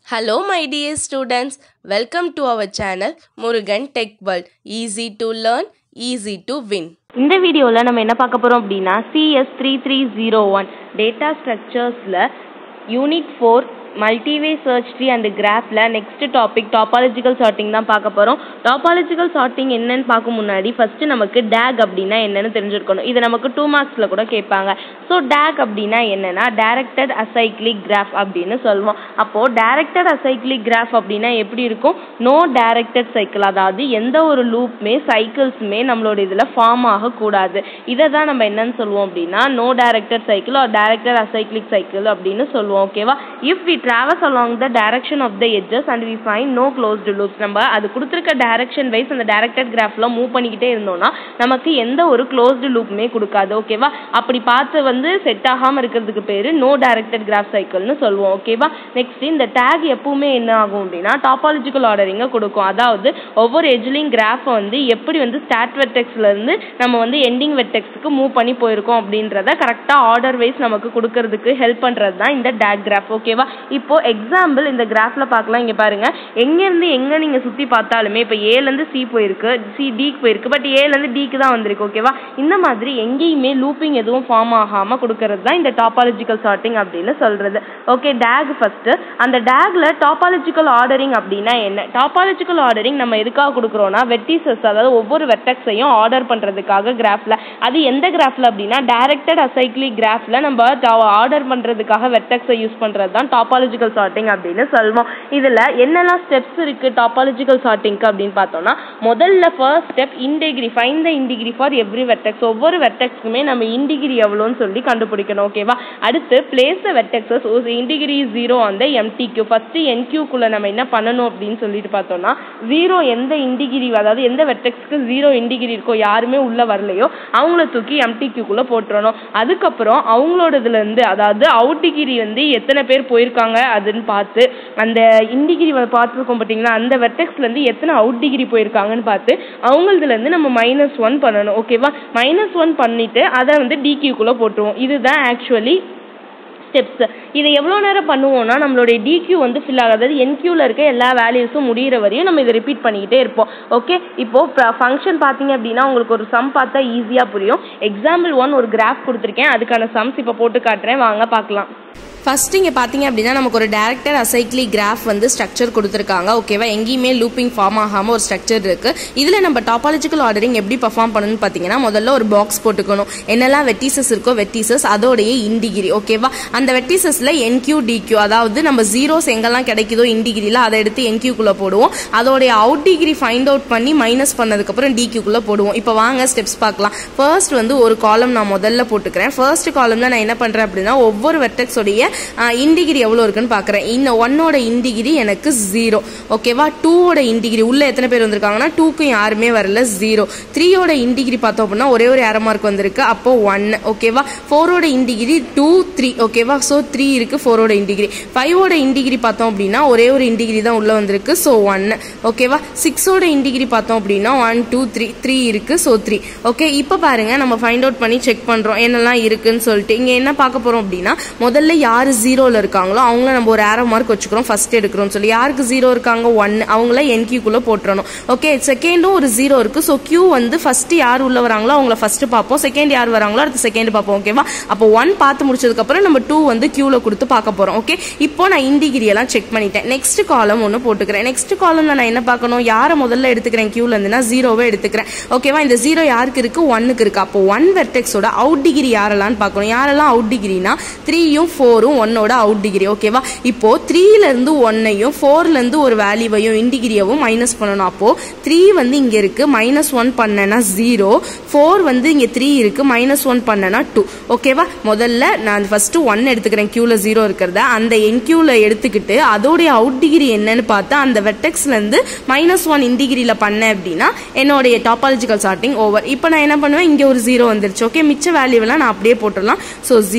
Hello, my dear students. Welcome to our channel Murugan Tech World. Easy to learn, easy to win. இந்த வீடியோவில் நம்ம என்ன பார்க்க போகிறோம் அப்படின்னா CS three three zero one data ஸ்ட்ரக்சர்ஸில் unit four multiway search tree and கிராஃபில் next topic topological sorting தான் பார்க்க போகிறோம் டாபாலஜிக்கல் சார்ட்டிங் என்னன்னு பார்க்க முன்னாடி ஃபஸ்ட்டு நமக்கு டேக் அப்படின்னா என்னன்னு தெரிஞ்சிருக்கணும் இது நமக்கு டூ மார்க்ஸில் கூட கேட்பாங்க ஸோ டேக் அப்படின்னா என்னன்னா டைரக்டட் அசைக்ளிக் கிராஃப் அப்படின்னு சொல்லுவோம் அப்போது டைரக்டட் அசைக்ளிக் கிராஃப் அப்படின்னா எப்படி இருக்கும் நோ டைரக்டட் சைக்கிள் அதாவது எந்த ஒரு லூப்புமே சைக்கிள்ஸுமே நம்மளோட இதில் ஃபார்ம் ஆகக்கூடாது இதை தான் நம்ம என்னன்னு சொல்லுவோம் அப்படின்னா no directed cycle or directed acyclic cycle அப்படின்னு சொல்லுவோம் ஓகேவா if we travels along the direction of the edges and we find no closed loops நம்ம அது கொடுத்துருக்க டைரக்ஷன் வைஸ் அந்த டைரக்டட் கிராஃபில் மூவ் பண்ணிக்கிட்டே இருந்தோம்னா நமக்கு எந்த ஒரு க்ளோஸ்டு லூப்புமே கொடுக்காது ஓகேவா அப்படி பார்த்து வந்து செட் ஆகாமல் இருக்கிறதுக்கு பேர் நோ டைரக்டட் கிராஃப் சைக்கிள்னு சொல்லுவோம் ஓகேவா நெக்ஸ்ட் இந்த டேக் எப்பவுமே என்ன ஆகும் அப்படின்னா டாபாலஜிக்கல் ஆர்டரிங்கை கொடுக்கும் அதாவது ஒவ்வொரு எஜ்லிங் கிராஃபை வந்து எப்படி வந்து ஸ்டார்ட் வெர்டெக்ஸ்ல இருந்து நம்ம வந்து எண்டிங் வெர்டெக்ஸ்க்கு மூவ் பண்ணி போயிருக்கோம் அப்படின்றத கரெக்டாக ஆர்டர் வைஸ் நமக்கு கொடுக்கறதுக்கு ஹெல்ப் பண்ணுறது தான் இந்த டேக் கிராஃப் ஓகேவா இப்போ எக்ஸாம்பிள் இந்த கிராஃப்ல பார்க்கலாம் இங்கே பாருங்க எங்கேருந்து எங்கே நீங்கள் சுற்றி பார்த்தாலுமே இப்போ ஏலேருந்து சி போயிருக்கு சி டிக்கு போயிருக்கு பட் ஏலேருந்து டிக்கு தான் வந்திருக்கு ஓகேவா இந்த மாதிரி எங்கேயுமே லூப்பிங் எதுவும் ஃபார்ம் ஆகாமல் கொடுக்கறது தான் இந்த டாபாலஜிக்கல் சார்ட்டிங் அப்படின்னு சொல்கிறது ஓகே டேக் ஃபஸ்ட்டு அந்த டேக்ல டாபாலஜிக்கல் ஆர்டரிங் அப்படின்னா என்ன டாபாலஜிக்கல் ஆர்டரிங் நம்ம எதுக்காக கொடுக்குறோம்னா வெட்டிசஸ் அதாவது ஒவ்வொரு வெர்டெக்ஸையும் ஆர்டர் பண்ணுறதுக்காக கிராஃபில் அது எந்த கிராஃபில் அப்படின்னா டைரக்டட் அசைக்ளிக் கிராஃபில் நம்ம ஆர்டர் பண்ணுறதுக்காக வெர்டெக்ஸை யூஸ் பண்ணுறது தான் டாபாலஜிக்கல் சார்ட்டிங் அப்படின்னு சொல்லுவோம் இதில் என்னெல்லாம் ஸ்டெப்ஸ் இருக்குது டாபாலஜிக்கல் சார்ட்டிங்க்கு அப்படின்னு பார்த்தோம்னா முதல்ல first step indegree find the indegree for every vertex ஒவ்வொரு வெர்டெக்ஸ்க்குமே நம்ம இன்டிகிரி எவ்வளோன்னு சொல்லி கண்டுபிடிக்கணும் ஓகேவா அடுத்து பிளேஸ் த வெர்டெக்ஸஸ் இன்டிகிரி ஜீரோ அந்த எம்டிக்யூ ஃபஸ்ட்டு என்கியூக்குள்ளே நம்ம என்ன பண்ணணும் அப்படின்னு சொல்லிட்டு பார்த்தோம்னா ஜீரோ எந்த இன்டிகிரி அதாவது எந்த வெர்டெக்ஸ்க்கு ஜீரோ இன்டிகிரி இருக்கோ யாருமே உள்ளே வரலையோ அவங்கள தூக்கி எம்டிக்யூக்குள்ளே போட்டுறணும் அதுக்கப்புறம் அவங்களோட இதுலேருந்து அதாவது அவுட் டிகிரி வந்து எத்தனை பேர் போயிருக்காங்க அதுன்னு பார்த்து அந்த இன்டிகிரி பார்த்துருக்கோம் பார்த்தீங்களா அந்த வெர்டெக்ஸ்லேருந்து எத்தனை அவுட் டிகிரி போயிருக்காங்கன்னு பார்த்து அவங்களதுலேருந்து நம்ம மைனஸ் ஒன் பண்ணணும் ஓகேவா மைனஸ் ஒன் பண்ணிவிட்டு அதை வந்து டிகியூக்குள்ளே போட்டுருவோம் இதுதான் ஆக்சுவலி ஸ்டெப்ஸ் இதை எவ்வளோ நேரம் பண்ணுவோம்னா நம்மளுடைய டிக்யூ வந்து ஃபில் ஆகாது அதாவது என்கியூவில் இருக்க எல்லா வேல்யூஸும் முடிகிற வரையும் நம்ம இதை ரிப்பீட் பண்ணிக்கிட்டே இருப்போம் ஓகே இப்போது ஃபங்க்ஷன் பார்த்தீங்க அப்படின்னா உங்களுக்கு ஒரு சம் பார்த்தா ஈஸியாக புரியும் எக்ஸாம்பிள் ஒன் ஒரு கிராஃப் கொடுத்துருக்கேன் அதுக்கான சம்ஸ் இப்போ போட்டு காட்டுறேன் வாங்க பார்க்கலாம் ஃபர்ஸ்ட் இங்கே பார்த்தீங்க அப்படின்னா நமக்கு ஒரு டேரக்டர் அசைக்ளி கிராஃப் வந்து ஸ்ட்ரக்சர் கொடுத்துருக்காங்க ஓகேவா எங்கேயுமே லூப்பிங் ஃபார்ம் ஆகாமல் ஒரு ஸ்ட்ரக்சர் இருக்குது இதில் நம்ம டாபாலஜிக்கல் ஆர்டரிங் எப்படி பர்ஃபார்ம் பண்ணணும்னு பார்த்தீங்கன்னா முதல்ல ஒரு பாக்ஸ் போட்டுக்கணும் என்னெல்லாம் வெட்டிசஸ் இருக்கோ வெட்டிசஸ் அதோடைய இன்டிகிரி ஓகேவா அந்த வெட்டிசஸில் என்கியூ டிக்யூ அதாவது நம்ம ஜீரோஸ் எங்கெல்லாம் கிடைக்குதோ இன்டிகிரியில் அதை எடுத்து என்கியூக்குள்ளே போடுவோம் அதோடைய அவுட் டிகிரி ஃபைண்ட் அவுட் பண்ணி மைனஸ் பண்ணதுக்கப்புறம் டிக்யூக்குள்ளே போடுவோம் இப்போ வாங்க ஸ்டெப்ஸ் பார்க்கலாம் ஃபர்ஸ்ட் வந்து ஒரு காலம் நான் முதல்ல போட்டுக்கிறேன் ஃபர்ஸ்ட் காலம்ல நான் என்ன பண்ணுறேன் அப்படின்னா ஒவ்வொரு வெர்டெக்ஸோடைய இன்டிகிரி எவ்வளோ இருக்குன்னு பார்க்குறேன் இந்த ஒன்னோட இன்டிகிரி எனக்கு ஜீரோ ஓகேவா டூவோட இன்டிகிரி உள்ள எத்தனை பேர் வந்திருக்காங்கன்னா டூக்கும் யாருமே வரல ஜீரோ த்ரீயோட இன்டிகிரி பார்த்தோம் அப்படின்னா ஒரே ஒரு ஏரோ மார்க் வந்திருக்கு அப்போ ஒன் ஓகேவா ஃபோரோட இன்டிகிரி டூ த்ரீ ஓகேவா ஸோ த்ரீ இருக்கு ஃபோரோட இன்டிகிரி ஃபைவோட இன்டிகிரி பார்த்தோம் அப்படின்னா ஒரே ஒரு இன்டிகிரி தான் உள்ள வந்திருக்கு ஸோ ஒன் ஓகேவா சிக்ஸோட இன்டிகிரி பார்த்தோம் அப்படின்னா ஒன் டூ த்ரீ த்ரீ இருக்கு ஸோ த்ரீ ஓகே இப்போ பாருங்க நம்ம ஃபைண்ட் அவுட் பண்ணி செக் பண்ணுறோம் என்னெல்லாம் இருக்குன்னு சொல்லிட்டு இங்கே என்ன பார்க்க போகிறோம் அப்படின்னா முதல்ல யார் ஜீரோவில் இருக்காங்களோ அவங்கள நம்ம ஒரு ஆரோ மார்க் வச்சுக்கிறோம் ஃபர்ஸ்ட் எடுக்கிறோம் சொல்லி யாருக்கு ஜீரோ இருக்காங்க ஒன் அவங்கள என்கியூக்குள்ளே போட்டுறணும் ஓகே செகண்டும் ஒரு ஜீரோ இருக்குது ஸோ கியூ வந்து ஃபர்ஸ்ட் யார் உள்ள வராங்களோ அவங்கள ஃபர்ஸ்ட் பார்ப்போம் செகண்ட் யார் வராங்களோ அடுத்து செகண்ட் பார்ப்போம் ஓகேவா அப்போ ஒன் பார்த்து முடிச்சதுக்கப்புறம் நம்ம டூ வந்து கியூவில் கொடுத்து பார்க்க போகிறோம் ஓகே இப்போ நான் இன்டிகிரி எல்லாம் செக் பண்ணிட்டேன் நெக்ஸ்ட் காலம் ஒன்று போட்டுக்கிறேன் நெக்ஸ்ட் காலம்ல நான் என்ன பார்க்கணும் யாரை முதல்ல எடுத்துக்கிறேன் கியூல இருந்துன்னா ஜீரோவை எடுத்துக்கிறேன் ஓகேவா இந்த ஜீரோ யாருக்கு இருக்கு ஒன்னுக்கு இருக்கு அப்போ ஒன் வெர்டெக்ஸோட அவுட் டிகிரி யாரெல்லாம் பார்க்கணும் யாரெல்லாம் அவுட் டிகிரினா த்ரீயும் ஃபோரும் ஒன்னோட அவுட் டிகிரி ஓகேவா இப்போ த்ரீல இருந்து ஒன்னையும் ஃபோர்ல இருந்து ஒரு வேல்யூவையும் இன்டிகிரியவும் மைனஸ் பண்ணணும் அப்போ த்ரீ வந்து இங்க இருக்கு மைனஸ் ஒன் பண்ணனா ஜீரோ ஃபோர் வந்து இங்க த்ரீ இருக்கு மைனஸ் ஒன் பண்ணனா டூ ஓகேவா முதல்ல நான் ஃபர்ஸ்ட் ஒன் எடுத்துக்கிறேன் கியூல ஜீரோ இருக்கிறத அந்த என் கியூல எடுத்துக்கிட்டு அதோடைய அவுட் டிகிரி என்னன்னு பார்த்தா அந்த வெட்டெக்ஸ்ல இருந்து மைனஸ் ஒன் இன்டிகிரியில பண்ணேன் அப்படின்னா என்னுடைய டாபாலஜிக்கல் சார்ட்டிங் ஓவர் இப்போ நான் என்ன பண்ணுவேன் இங்க ஒரு ஜீரோ வந்துருச்சு ஓகே மிச்ச வேல்யூவெல்லாம் நான் அப்படியே போட்டுடலாம் ஸோ ஜீரோ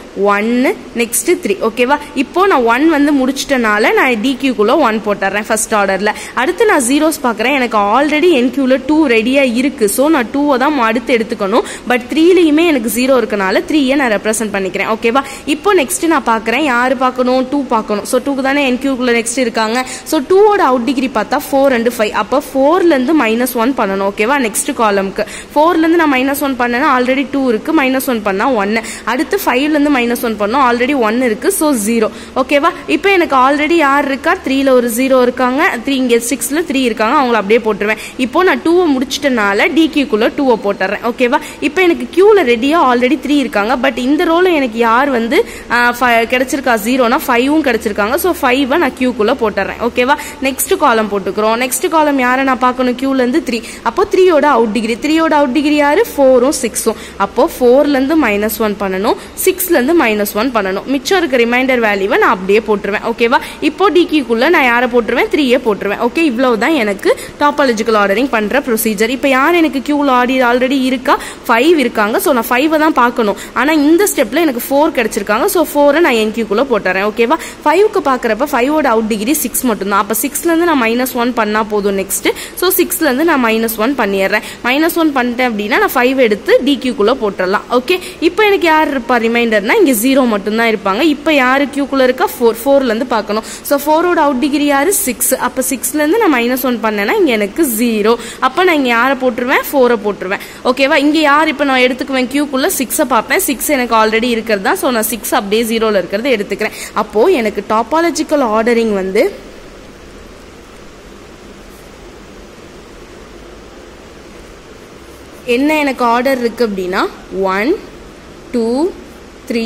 ஒன்று நெக்ஸ்ட்டு த்ரீ ஓகேவா இப்போ நான் ஒன் வந்து முடிச்சிட்டனால நான் டிக்யூக்குள்ளே ஒன் போட்டுறேன் ஃபர்ஸ்ட் ஆர்டரில் அடுத்து நான் ஜீரோஸ் பார்க்குறேன் எனக்கு ஆல்ரெடி என்கியூவில் டூ ரெடியாக இருக்குது ஸோ நான் டூவை தான் அடுத்து எடுத்துக்கணும் பட் த்ரீலையுமே எனக்கு ஜீரோ இருக்கனால த்ரீயை நான் ரெப்ரசென்ட் பண்ணிக்கிறேன் ஓகேவா இப்போ நெக்ஸ்ட் நான் பார்க்குறேன் யார் பார்க்கணும் டூ பார்க்கணும் ஸோ டூக்கு தானே என்கியூக்குள்ளே நெக்ஸ்ட் இருக்காங்க ஸோ டூவோட அவுட் டிகிரி பார்த்தா ஃபோர் அண்ட் ஃபைவ் அப்போ ஃபோர்லேருந்து மைனஸ் ஒன் பண்ணணும் ஓகேவா நெக்ஸ்ட் காலம்க்கு ஃபோர்லேருந்து நான் மைனஸ் ஒன் பண்ணேன்னா ஆல்ரெடி டூ இருக்குது மைனஸ் ஒன் பண்ணால் ஒன்று அடுத்து ஃபைவ்லேருந்து மைனஸ் ஒன் பண்ணோம் ஆல்ரெடி ஒன் இருக்குது ஸோ ஜீரோ ஓகேவா இப்போ எனக்கு ஆல்ரெடி யார் இருக்கா த்ரீல ஒரு ஜீரோ இருக்காங்க த்ரீ இங்கே சிக்ஸில் த்ரீ இருக்காங்க அவங்கள அப்படியே போட்டுருவேன் இப்போ நான் டூவை முடிச்சிட்டனால டிக்யூக்குள்ளே டூவை போட்டுறேன் ஓகேவா இப்போ எனக்கு கியூவில் ரெடியாக ஆல்ரெடி த்ரீ இருக்காங்க பட் இந்த ரோல எனக்கு யார் வந்து ஆஹ், fi- கிடைச்சிருக்கா ஜீரோனா ஃபைவும் கிடைச்சிருக்காங்க ஸோ ஃபைவை நான் கியூக்குள்ளே போட்டுறேன் ஓகேவா நெக்ஸ்ட் காலம் போட்டுக்கிறோம் நெக்ஸ்ட் காலம் யாரை நான் பார்க்கணும் கியூலேருந்து த்ரீ அப்போ த்ரீயோட அவுட் டிகிரி த்ரீயோட அவுட் டிகிரி யாரு ஃபோரும் சிக்ஸும் அப்போ ஃபோர்லேருந்து மைனஸ் ஒன் பண்ணணும் சிக்ஸ்லேருந்து மைனஸ் ஒன் பண்ணணும் மிச்சம் இருக்க ரிமைண்டர் வேல்யூவை நான் அப்படியே போட்டுருவேன் ஓகேவா இப்போ டிகிக்குள்ளே நான் யாரை போட்டுருவேன் த்ரீயே போட்டுருவேன் ஓகே இவ்வளவு தான் எனக்கு டாப்பாலஜிக்கல் ஆர்டரிங் பண்ணுற ப்ரொசீஜர் இப்போ யார் எனக்கு கியூவில் ஆடி ஆல்ரெடி இருக்கா ஃபைவ் இருக்காங்க ஸோ நான் ஃபைவை தான் பார்க்கணும் ஆனால் இந்த ஸ்டெப்பில் எனக்கு ஃபோர் கிடைச்சிருக்காங்க ஸோ ஃபோரை நான் என் கியூக்குள்ளே போட்டுறேன் ஓகேவா ஃபைவ்க்கு பார்க்குறப்ப ஃபைவோட அவுட் டிகிரி சிக்ஸ் மட்டும்தான் அப்போ சிக்ஸ்லேருந்து நான் மைனஸ் ஒன் பண்ணால் போதும் நெக்ஸ்ட் ஸோ சிக்ஸ்லேருந்து நான் மைனஸ் ஒன் பண்ணிடுறேன் மைனஸ் ஒன் பண்ணிட்டேன் அப்படின்னா நான் ஃபைவ் எடுத்து டிக்யூக்குள்ளே போட்டுடலாம் ஓகே இப்போ எனக்கு யார் இருப்பா ரிமைண்டர்னா இங்கே ஜீரோ மட்டும்தான் இருப்பாங்க இப்போ யார் கியூக்குள்ளே இருக்கா ஃபோர் ஃபோர்லேருந்து பார்க்கணும் ஸோ ஃபோரோட அவுட் டிகிரி யார் சிக்ஸ் அப்போ சிக்ஸ்லேருந்து நான் மைனஸ் ஒன் பண்ணேன்னா இங்கே எனக்கு ஜீரோ அப்போ நான் இங்கே யாரை போட்டுருவேன் ஃபோரை போட்டுருவேன் ஓகேவா இங்கே யார் இப்போ நான் எடுத்துக்குவேன் கியூக்குள்ளே சிக்ஸை பார்ப்பேன் சிக்ஸ் எனக்கு ஆல்ரெடி இருக்கிறது தான் ஸோ நான் சிக்ஸ் அப்படியே ஜீரோவில் இருக்கிறத எடுத்துக்கிறேன் அப்போது எனக்கு டாப்பாலஜிக்கல் ஆர்டரிங் வந்து என்ன எனக்கு ஆர்டர் இருக்குது அப்படின்னா one two three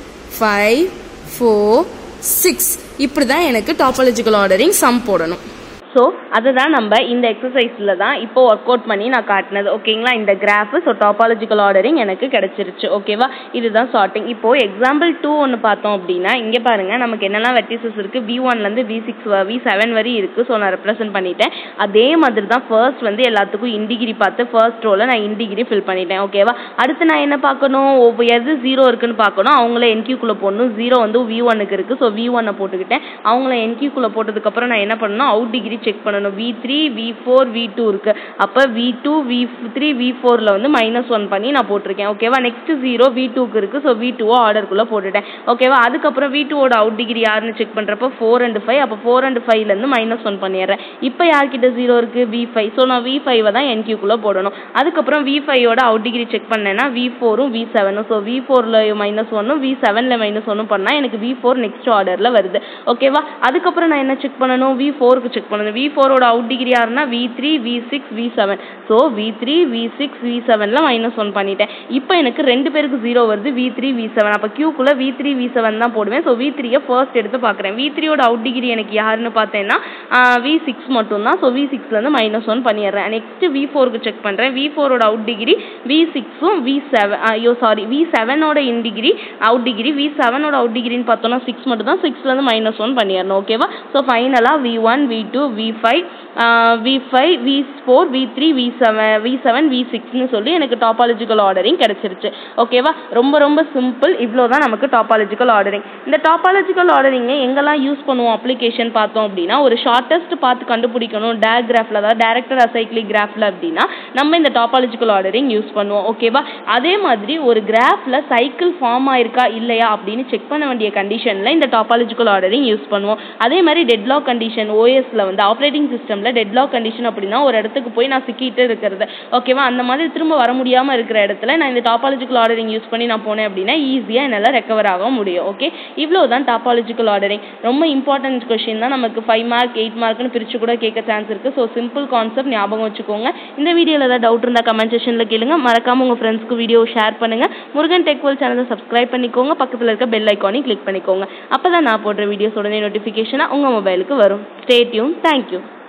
five four six இப்படி தான் எனக்கு டாப்பாலஜிக்கல் ஆர்டரிங் சம் போடணும் ஸோ அதுதான் நம்ம இந்த எக்ஸசைஸில் தான் இப்போ ஒர்க் அவுட் பண்ணி நான் காட்டினது ஓகேங்களா இந்த கிராஃபு ஸோ டாப்பாலஜிக்கல் ஆர்டரிங் எனக்கு கிடைச்சிருச்சு ஓகேவா இதுதான் சார்ட்டிங் இப்போ எக்ஸாம்பிள் டூ ஒன்று பார்த்தோம் அப்படின்னா இங்கே பாருங்க நமக்கு என்னெல்லாம் வெர்டிசஸ் இருக்குது வி ஒன்லேருந்து வி சிக்ஸ் வி செவன் வரை இருக்குது ஸோ நான் ரெப்ரசென்ட் பண்ணிட்டேன் அதே மாதிரி தான் ஃபர்ஸ்ட் வந்து எல்லாத்துக்கும் இன்டிகிரி பார்த்து ஃபர்ஸ்ட் ரோவில் நான் இன்டிகிரி ஃபில் பண்ணிட்டேன் ஓகேவா அடுத்து நான் என்ன பார்க்கணும் ஒவ்வொரு எது ஜீரோ இருக்குன்னு பார்க்கணும் அவங்கள என்கியூக்குள்ளே போடணும் ஜீரோ வந்து வி ஒனுக்கு இருக்குது ஸோ வி ஒன்னை போட்டுக்கிட்டேன் அவங்கள என்கியூக்குள்ளே போட்டதுக்கப்புறம் நான் என்ன பண்ணணும் அவுட் டிகிரி செக் பண்ணணும் V three V four V two இருக்குது அப்போ V two V three V ஃபோரில் வந்து மைனஸ் ஒன் பண்ணி நான் போட்டிருக்கேன் ஓகேவா நெக்ஸ்ட் ஜீரோ வி டூக்கு இருக்குது ஸோ வி டூவோ ஆர்டருக்குள்ளே போட்டுட்டேன் ஓகேவா அதுக்கப்புறம் வி டூவோட அவுட் டிகிரி யாருன்னு செக் பண்ணுறப்போ ஃபோர் அண்ட் ஃபைவ் அப்போ ஃபோர் அண்ட் ஃபைவ்லேருந்து மைனஸ் ஒன் பண்ணிடுறேன் இப்போ யார்கிட்ட ஜீரோ இருக்குது வி ஃபைவ் ஸோ நான் வி ஃபைவை தான் என்கியூக்குள்ளே போடணும் அதுக்கப்புறம் வி ஃபைவோட அவுட் டிகிரி செக் பண்ணேன்னா வி ஃபோரும் வி செவனும் ஸோ வி ஃபோரில் மைனஸ் ஒன்னும் வி செவனில் மைனஸ் ஒன்னும் பண்ணால் எனக்கு வி ஃபோர் நெக்ஸ்ட் ஆர்டரில் வருது ஓகேவா அதுக்கப்புறம் நான் என்ன செக் பண்ணணும் வி ஃபோருக்கு செக் பண்ணணும் வி ஃபோரோட அவுட் டிகிரி யாருன்னா V three V six V seven so V three V six V செவனில் மைனஸ் ஒன் பண்ணிட்டேன் இப்போ எனக்கு ரெண்டு பேருக்கு ஜீரோ வருது வி த்ரீ வி செவன் அப்போ கியூக்குள்ளே வி த்ரீ வி செவன் தான் போடுவேன் ஸோ வி த்ரீயை ஃபர்ஸ்ட் எடுத்து பார்க்குறேன் வி த்ரீயோட அவுட் டிகிரி எனக்கு யாருன்னு பார்த்தேன்னா வி சிக்ஸ் மட்டும்தான் ஸோ வி சிக்ஸ்லேருந்து மைனஸ் ஒன் பண்ணிடுறேன் நெக்ஸ்ட் வி ஃபோருக்கு செக் பண்ணுறேன் வி ஃபோரோட அவுட் டிகிரி வி சிக்ஸும் வி செவன் ஐயோ சாரி வி செவனோட in degree out degree V செவனோட அவுட் டிகிரின்னு பார்த்தோம்னா சிக்ஸ் மட்டும் தான் சிக்ஸ்லேருந்து மைனஸ் ஒன் பண்ணிடணும் ஓகேவா ஸோ ஃபைனலாக V one V two V five V five V four V three V seven V seven V சிக்ஸ்னு சொல்லி எனக்கு டாப்பாலஜிக்கல் ஆர்டரிங் கிடச்சிருச்சு ஓகேவா ரொம்ப ரொம்ப சிம்பிள் இவ்வளோ தான் நமக்கு டாப்பாலஜிக்கல் ஆர்டரிங் இந்த டாப்பாலஜிக்கல் ஆர்டரிங்கை எங்கெல்லாம் யூஸ் பண்ணுவோம் அப்ளிகேஷன் பார்த்தோம் அப்படின்னா ஒரு ஷார்ட்டஸ்ட் பார்த்து கண்டுபிடிக்கணும் டயக்ராஃபில் அதாவது டேரக்டர் அசைக்ளிக் கிராஃபில் அப்படின்னா நம்ம இந்த டாப்பாலஜிக்கல் ஆர்டரிங் யூஸ் பண்ணுவோம் ஓகேவா அதே மாதிரி ஒரு கிராஃபில் சைக்கிள் ஃபார்ம் ஆயிருக்கா இல்லையா அப்படின்னு செக் பண்ண வேண்டிய கண்டிஷனில் இந்த டாப்பாலஜிக்கல் ஆர்டரிங் யூஸ் பண்ணுவோம் அதே மாதிரி டெட்லாக் கண்டிஷன் ஓஎஸ்ல வந்து ஆப்ரேட்டிங் சிஸ்டமில் டெட்லாக் கண்டிஷன் அப்படின்னா ஒரு இடத்துக்கு போய் நான் சிக்கிட்டு இருக்கிறது ஓகேவா அந்த மாதிரி திரும்ப வர முடியாமல் இருக்கிற இடத்துல நான் இந்த டாப்பாலஜிக்கல் ஆர்டரிங் யூஸ் பண்ணி நான் போனேன் அப்படின்னா ஈஸியாக என்னால் ரெக்கவர் ஆக முடியும் ஓகே இவ்வளோ தான் டாப்பாலஜிக்கல் ஆர்டரிங் ரொம்ப இம்பார்ட்டன்ட் கொஷின் தான் நமக்கு ஃபைவ் மார்க் எயிட் மார்க்னு பிரித்து கூட கேட்க சான்ஸ் இருக்குது ஸோ சிம்பிள் கான்செப்ட் ஞாபகம் வச்சுக்கோங்க இந்த வீடியோவில் ஏதாவது டவுட் இருந்தால் கமெண்ட் செஷனில் கேளுங்க மறக்காம உங்கள் ஃப்ரெண்ட்ஸ்க்கு வீடியோ ஷேர் பண்ணுங்க முருகன் டெக்வல் சேனலை சப்ஸ்கிரைப் பண்ணிக்கோங்க பக்கத்தில் இருக்க பெல் ஐக்கானையும் கிளிக் பண்ணிக்கோங்க அப்போ தான் நான் போடுற வீடியோஸ் உடனே நோட்டிஃபிகேஷனாக உங்கள் மொபைலுக்கு வரும் ஸ்டே டியூன் தேங்க்யூ